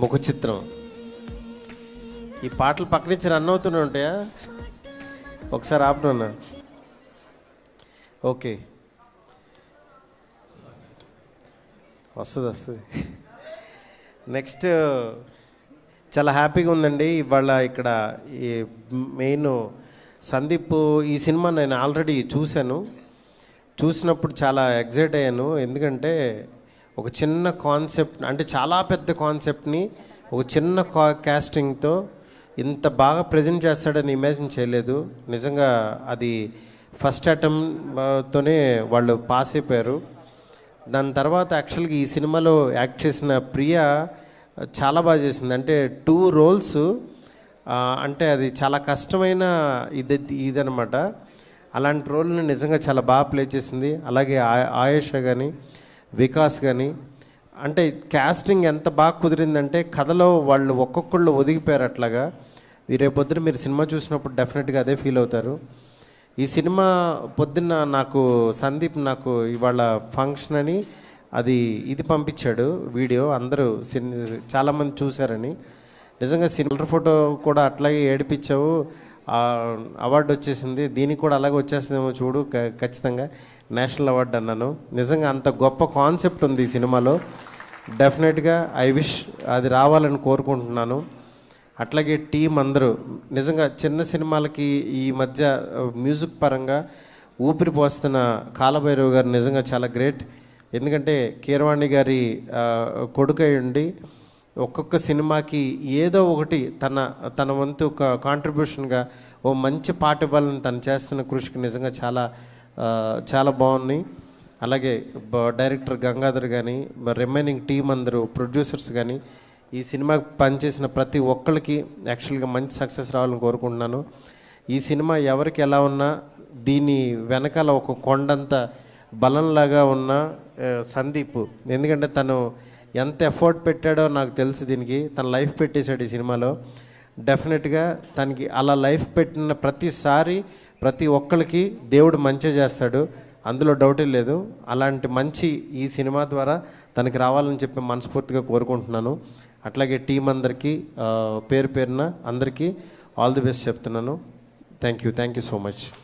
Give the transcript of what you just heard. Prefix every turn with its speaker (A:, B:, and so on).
A: ముఖ చిత్రం ఈ పాటలు పక్క నుంచి రన్ అవుతూనే ఉంటాయా ఒకసారి ఆపనున్నా ఓకే వస్తుంది వస్తుంది నెక్స్ట్ చాలా హ్యాపీగా ఉందండి ఇవాళ ఇక్కడ ఈ మెయిన్ సందీప్ ఈ సినిమా నేను ఆల్రెడీ చూశాను చూసినప్పుడు చాలా ఎగ్జైట్ అయ్యాను ఎందుకంటే ఒక చిన్న కాన్సెప్ట్ అంటే చాలా పెద్ద కాన్సెప్ట్ని ఒక చిన్న కా క్యాస్టింగ్తో ఇంత బాగా ప్రజెంట్ చేస్తాడని ఇమాజిన్ చేయలేదు నిజంగా అది ఫస్ట్ అటెంప్ట్తోనే వాళ్ళు పాస్ అయిపోయారు దాని తర్వాత యాక్చువల్గా ఈ సినిమాలో యాక్ట్ చేసిన ప్రియ చాలా బాగా చేసింది అంటే టూ రోల్స్ అంటే అది చాలా కష్టమైన ఇది ఇదనమాట అలాంటి రోల్ని నిజంగా చాలా బాగా ప్లే చేసింది అలాగే ఆ- ఆయేష కానీ వికాస్ కానీ అంటే క్యాస్టింగ్ ఎంత బాగా కుదిరిందంటే కథలో వాళ్ళు ఒక్కొక్కళ్ళు ఒదిగిపోయారు అట్లాగా ఈ రేపొద్దున మీరు సినిమా చూసినప్పుడు డెఫినెట్గా అదే ఫీల్ అవుతారు ఈ సినిమా పొద్దున్న నాకు సందీప్ నాకు ఇవాళ ఫంక్షన్ అని అది ఇది పంపించాడు వీడియో అందరూ సిన్ చాలామంది చూశారని నిజంగా సినిమా ఫోటో కూడా అట్లాగే ఏడిపించావు ఆ అవార్డు వచ్చేసింది దీనికి కూడా అలాగే వచ్చేస్తుందేమో చూడు క- ఖచ్చితంగా నేషనల్ అవార్డు అన్నాను నిజంగా అంత గొప్ప కాన్సెప్ట్ ఉంది ఈ సినిమాలో డెఫినెట్గా ఐ విష్ అది రావాలని కోరుకుంటున్నాను అట్లాగే టీం అందరూ నిజంగా చిన్న సినిమాలకి ఈ మధ్య ఆ, మ్యూజిక్ పరంగా ఊపిరి పోస్తున్న కాలభైరవ్ గారు నిజంగా చాలా గ్రేట్ ఎందుకంటే కీరవాణి గారి ఆ, కొడుకై ఉండి ఒక్కొక్క సినిమాకి ఏదో ఒకటి తన తన వంతు ఒక కాంట్రిబ్యూషన్గా ఓ మంచి పాట ఇవ్వాలని తను చేస్తున్న కృషికి నిజంగా చాలా ఆ, చాలా బాగున్నాయి అలాగే బ- డైరెక్టర్ గంగాధర్ కానీ రిమైనింగ్ టీం అందరూ ప్రొడ్యూసర్స్ కానీ ఈ సినిమాకి పనిచేసిన ప్రతి ఒక్కరికి యాక్చువల్గా మంచి సక్సెస్ రావాలని కోరుకుంటున్నాను ఈ సినిమా ఎవరికి ఎలా ఉన్నా దీని వెనకాల ఒక కొండంత బలంలాగా ఉన్న ఆ, సందీప్ ఎందుకంటే తను ఎంత ఎఫర్ట్ పెట్టాడో నాకు తెలుసు దీనికి తన లైఫ్ పెట్టేశాడు ఈ సినిమాలో డెఫినెట్గా తనకి అలా లైఫ్ పెట్టిన ప్రతిసారి ప్రతి ఒక్కరికి దేవుడు మంచి చేస్తాడు అందులో డౌటే లేదు అలాంటి మంచి ఈ సినిమా ద్వారా తనకి రావాలని చెప్పి మనస్ఫూర్తిగా కోరుకుంటున్నాను అట్లాగే టీం అందరికీ ఆ, పేరు పేరున అందరికీ ఆల్ ది బెస్ట్ చెప్తున్నాను thank you thank you so much